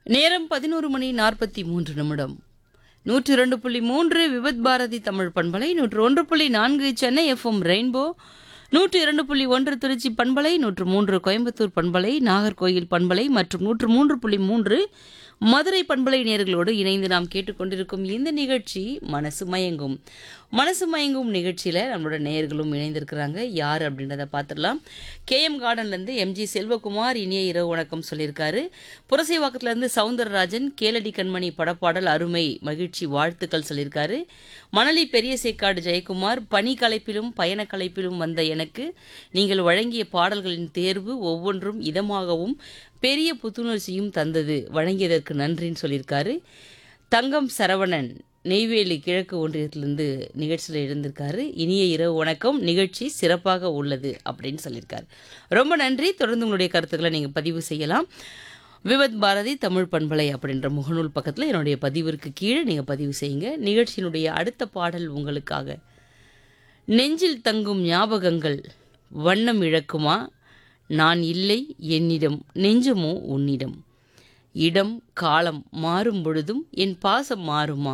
நேரம் பதினோரு மணி நாற்பத்தி மூன்று நிமிடம் நூற்றி இரண்டு புள்ளி மூன்று விபத் பாரதி தமிழ் பண்பலை நூற்று ஒன்று புள்ளி நான்கு சென்னை எஃப்எம் ரெயின்போ நூற்று இரண்டு புள்ளி ஒன்று திருச்சி பண்பலை நூற்று மூன்று கோயம்புத்தூர் பண்பலை நாகர்கோயில் பண்பலை மற்றும் நூற்று மூன்று புள்ளி மூன்று மதுரை பண்பலை நேர்களோடு இணைந்து நாம் கேட்டுக்கொண்டிருக்கும் இந்த நிகழ்ச்சி மனசு மயங்கும் மனசு மயங்கும் நிகழ்ச்சியில் நம்மளோட நேயர்களும் இணைந்திருக்கிறாங்க யார் அப்படின்றத பார்த்துடலாம் கேஎம் கார்டன்லேருந்து எம்ஜி செல்வகுமார் இனிய இரவு வணக்கம் சொல்லியிருக்காரு புரசைவாக்கத்துலேருந்து சவுந்தரராஜன் கேளடி கண்மணி படப்பாடல் அருமை மகிழ்ச்சி வாழ்த்துக்கள் சொல்லியிருக்காரு மணலி பெரிய சேக்காடு ஜெயக்குமார் பணி கலைப்பிலும் பயண கலைப்பிலும் வந்த எனக்கு நீங்கள் வழங்கிய பாடல்களின் தேர்வு ஒவ்வொன்றும் இதமாகவும் பெரிய புத்துணர்ச்சியும் தந்தது வழங்கியதற்கு நன்றின்னு சொல்லியிருக்காரு தங்கம் சரவணன் நெய்வேலி கிழக்கு ஒன்றியத்திலிருந்து நிகழ்ச்சியில் இருந்திருக்காரு இனிய இரவு வணக்கம் நிகழ்ச்சி சிறப்பாக உள்ளது அப்படின்னு சொல்லியிருக்காரு ரொம்ப நன்றி தொடர்ந்து உங்களுடைய கருத்துக்களை நீங்கள் பதிவு செய்யலாம் விவத் பாரதி தமிழ் பண்பலை அப்படின்ற முகநூல் பக்கத்தில் என்னுடைய பதிவிற்கு கீழே நீங்கள் பதிவு செய்யுங்க நிகழ்ச்சியினுடைய அடுத்த பாடல் உங்களுக்காக நெஞ்சில் தங்கும் ஞாபகங்கள் வண்ணம் இழக்குமா நான் இல்லை என்னிடம் நெஞ்சமோ உன்னிடம் இடம் காலம் மாறும் பொழுதும் என் பாசம் மாறுமா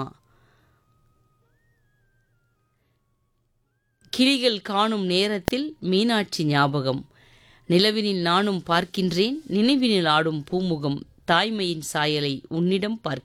கிளிகள் காணும் நேரத்தில் மீனாட்சி ஞாபகம் நிலவினில் நானும் பார்க்கின்றேன் நினைவினில் ஆடும் பூமுகம் தாய்மையின் சாயலை உன்னிடம் பார்க்க